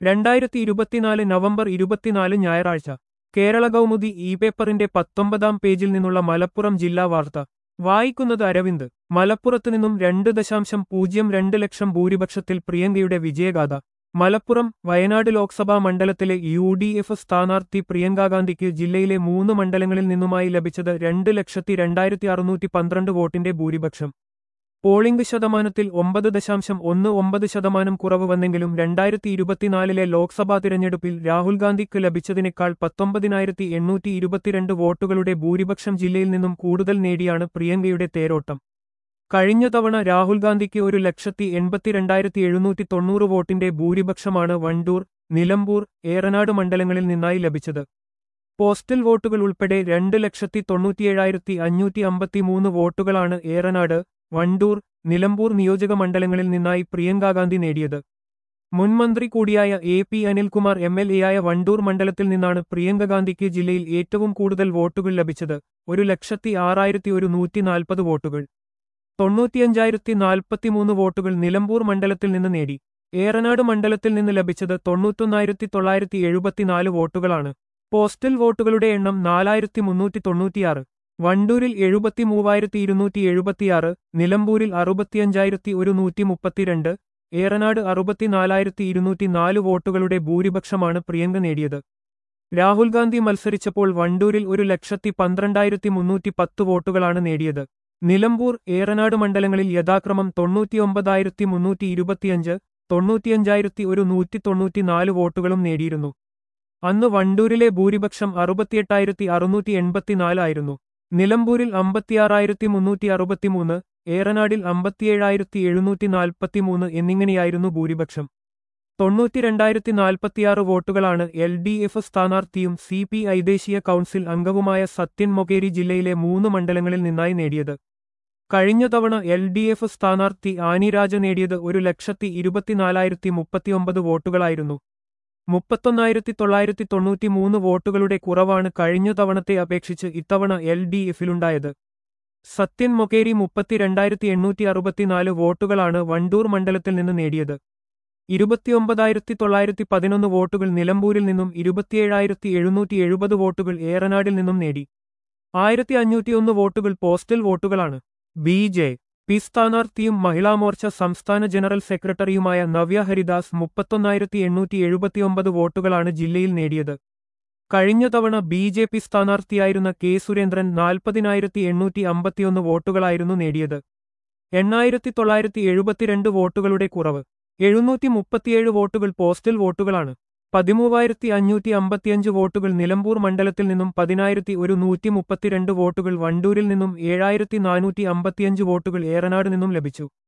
രണ്ടായിരത്തി ഇരുപത്തിനാല് നവംബർ ഇരുപത്തിനാല് ഞായറാഴ്ച കേരള കൗമുദി ഇ പേപ്പറിന്റെ പത്തൊമ്പതാം പേജിൽ നിന്നുള്ള മലപ്പുറം ജില്ലാ വാർത്ത വായിക്കുന്നത് അരവിന്ദ് മലപ്പുറത്തു നിന്നും രണ്ട് ദശാംശം പൂജ്യം രണ്ട് ലക്ഷം ഭൂരിപക്ഷത്തിൽ പ്രിയങ്കയുടെ വിജയഗാഥ മലപ്പുറം വയനാട് ലോക്സഭാ മണ്ഡലത്തിലെ യു ഡി എഫ് സ്ഥാനാർത്ഥി പ്രിയങ്കാ ഗാന്ധിക്ക് ജില്ലയിലെ മൂന്ന് മണ്ഡലങ്ങളിൽ നിന്നുമായി ലഭിച്ചത് രണ്ട് ലക്ഷത്തി രണ്ടായിരത്തി അറുന്നൂറ്റി പന്ത്രണ്ട് വോട്ടിന്റെ ഭൂരിപക്ഷം പോളിംഗ് ശതമാനത്തിൽ ഒമ്പത് ദശാംശം ഒന്ന് ഒമ്പത് ശതമാനം കുറവ് വന്നെങ്കിലും രണ്ടായിരത്തി ഇരുപത്തിനാലിലെ ലോക്സഭാ തിരഞ്ഞെടുപ്പിൽ രാഹുൽ ഗാന്ധിക്ക് ലഭിച്ചതിനേക്കാൾ പത്തൊമ്പതിനായിരത്തി എണ്ണൂറ്റി ഇരുപത്തിരണ്ട് വോട്ടുകളുടെ ഭൂരിപക്ഷം ജില്ലയിൽ നിന്നും കൂടുതൽ നേടിയാണ് പ്രിയങ്കയുടെ തേരോട്ടം കഴിഞ്ഞ തവണ രാഹുൽ ഗാന്ധിക്ക് ഒരു ലക്ഷത്തി എൺപത്തിരണ്ടായിരത്തി എഴുന്നൂറ്റി തൊണ്ണൂറ് വോട്ടിന്റെ ഭൂരിപക്ഷമാണ് വണ്ടൂർ നിലമ്പൂർ ഏറനാട് മണ്ഡലങ്ങളിൽ നിന്നായി ലഭിച്ചത് പോസ്റ്റൽ വോട്ടുകൾ ഉൾപ്പെടെ രണ്ട് ലക്ഷത്തി തൊണ്ണൂറ്റിയേഴായിരത്തി അഞ്ഞൂറ്റി അമ്പത്തിമൂന്ന് വോട്ടുകളാണ് ഏറനാട് വണ്ടൂർ നിലമ്പൂർ നിയോജക മണ്ഡലങ്ങളിൽ നിന്നായി പ്രിയങ്കാഗാന്ധി നേടിയത് മുൻമന്ത്രി കൂടിയായ A P Anilkumar M L എയായ Wandoor മണ്ഡലത്തിൽ നിന്നാണ് പ്രിയങ്ക ഗാന്ധിക്ക് ജില്ലയിൽ ഏറ്റവും കൂടുതൽ വോട്ടുകൾ ലഭിച്ചത് ഒരു ലക്ഷത്തി ആറായിരത്തി ഒരു നൂറ്റി നാൽപ്പത് വോട്ടുകൾ തൊണ്ണൂറ്റിയഞ്ചായിരത്തി നാൽപ്പത്തിമൂന്ന് വോട്ടുകൾ നിലമ്പൂർ മണ്ഡലത്തിൽ നിന്ന് നേടി ഏറനാട് മണ്ഡലത്തിൽ നിന്ന് ലഭിച്ചത് തൊണ്ണൂറ്റൊന്നായിരത്തി തൊള്ളായിരത്തി എഴുപത്തിനാല് വോട്ടുകളാണ് പോസ്റ്റൽ വോട്ടുകളുടെ എണ്ണം നാലായിരത്തി മുന്നൂറ്റി തൊണ്ണൂറ്റിയാറ് വണ്ടൂരിൽ എഴുപത്തി മൂവായിരത്തി ഇരുന്നൂറ്റി എഴുപത്തിയാറ് നിലമ്പൂരിൽ അറുപത്തിയഞ്ചായിരത്തി ഒരു നൂറ്റി മുപ്പത്തിരണ്ട് ഏറനാട് അറുപത്തിനാലായിരത്തി ഇരുന്നൂറ്റി നാല് വോട്ടുകളുടെ ഭൂരിപക്ഷമാണ് പ്രിയങ്ക നേടിയത് രാഹുൽ ഗാന്ധി മത്സരിച്ചപ്പോൾ വണ്ടൂരിൽ ഒരു ലക്ഷത്തി പന്ത്രണ്ടായിരത്തി മുന്നൂറ്റി പത്ത് വോട്ടുകളാണ് നേടിയത് നിലമ്പൂർ ഏറനാട് മണ്ഡലങ്ങളിൽ യഥാക്രമം തൊണ്ണൂറ്റിയൊമ്പതായിരത്തി മുന്നൂറ്റി ഇരുപത്തിയഞ്ച് തൊണ്ണൂറ്റിയഞ്ചായിരത്തി ഒരു നൂറ്റി തൊണ്ണൂറ്റിനാല് വോട്ടുകളും നേടിയിരുന്നു അന്ന് വണ്ടൂരിലെ ഭൂരിപക്ഷം അറുപത്തിയെട്ടായിരത്തി അറുന്നൂറ്റി എൺപത്തിനാലായിരുന്നു നിലമ്പൂരിൽ അമ്പത്തിയാറായിരത്തി മുന്നൂറ്റി അറുപത്തിമൂന്ന് ഏറനാടിൽ അമ്പത്തിയേഴായിരത്തി എഴുന്നൂറ്റി നാൽപ്പത്തിമൂന്ന് എന്നിങ്ങനെയായിരുന്നു ഭൂരിപക്ഷം തൊണ്ണൂറ്റിരണ്ടായിരത്തി നാൽപ്പത്തിയാറ് വോട്ടുകളാണ് എൽ ഡി എഫ് സ്ഥാനാർത്ഥിയും സി പി ഐ ദേശീയ കൗൺസിൽ അംഗവുമായ സത്യൻ മൊകേരി ജില്ലയിലെ മൂന്ന് മണ്ഡലങ്ങളിൽ നിന്നായി നേടിയത് കഴിഞ്ഞ തവണ എൽ ഡി എഫ് സ്ഥാനാർത്ഥി ആനിരാജ നേടിയത് ഒരു ലക്ഷത്തി ഇരുപത്തിനാലായിരത്തി മുപ്പത്തിയൊമ്പത് വോട്ടുകളായിരുന്നു മുപ്പത്തൊന്നായിരത്തി തൊള്ളായിരത്തി തൊണ്ണൂറ്റിമൂന്ന് വോട്ടുകളുടെ കുറവാണ് കഴിഞ്ഞ തവണത്തെ അപേക്ഷിച്ച് ഇത്തവണ എൽ ഡി എഫിലുണ്ടായത് സത്യൻ മൊകേരി മുപ്പത്തിരണ്ടായിരത്തി എണ്ണൂറ്റി അറുപത്തിനാല് വോട്ടുകളാണ് വണ്ടൂർ മണ്ഡലത്തിൽ നിന്ന് നേടിയത് ഇരുപത്തിയൊമ്പതായിരത്തി തൊള്ളായിരത്തി പതിനൊന്ന് വോട്ടുകൾ നിലമ്പൂരിൽ നിന്നും ഇരുപത്തിയേഴായിരത്തി എഴുന്നൂറ്റി എഴുപത് വോട്ടുകൾ ഏറനാടിൽ നിന്നും നേടി ആയിരത്തി അഞ്ഞൂറ്റിയൊന്ന് വോട്ടുകൾ പോസ്റ്റൽ വോട്ടുകളാണ് ബി ജെ പി സ്ഥാനാർത്ഥിയും മഹിളാമോർച്ച സംസ്ഥാന ജനറൽ സെക്രട്ടറിയുമായ നവ്യ ഹരിദാസ് മുപ്പത്തൊന്നായിരത്തി എണ്ണൂറ്റി എഴുപത്തിയൊമ്പത് വോട്ടുകളാണ് ജില്ലയിൽ നേടിയത് കഴിഞ്ഞ തവണ ബി ജെ പി സ്ഥാനാർത്ഥിയായിരുന്ന കെ സുരേന്ദ്രൻ നാൽപ്പതിനായിരത്തി എണ്ണൂറ്റി അമ്പത്തിയൊന്ന് വോട്ടുകളായിരുന്നു നേടിയത് എണ്ണായിരത്തി തൊള്ളായിരത്തി എഴുപത്തിരണ്ട് വോട്ടുകളുടെ കുറവ് എഴുന്നൂറ്റി മുപ്പത്തിയേഴ് വോട്ടുകൾ പോസ്റ്റൽ വോട്ടുകളാണ് പതിമൂവായിരത്തി അഞ്ഞൂറ്റി അമ്പത്തിയഞ്ച് വോട്ടുകൾ നിലമ്പൂർ മണ്ഡലത്തിൽ നിന്നും പതിനായിരത്തി ഒരു നൂറ്റി മുപ്പത്തിരണ്ട് വോട്ടുകൾ വണ്ടൂരിൽ നിന്നും ഏഴായിരത്തി നാനൂറ്റി അമ്പത്തിയഞ്ച് വോട്ടുകൾ ഏറനാട് നിന്നും ലഭിച്ചു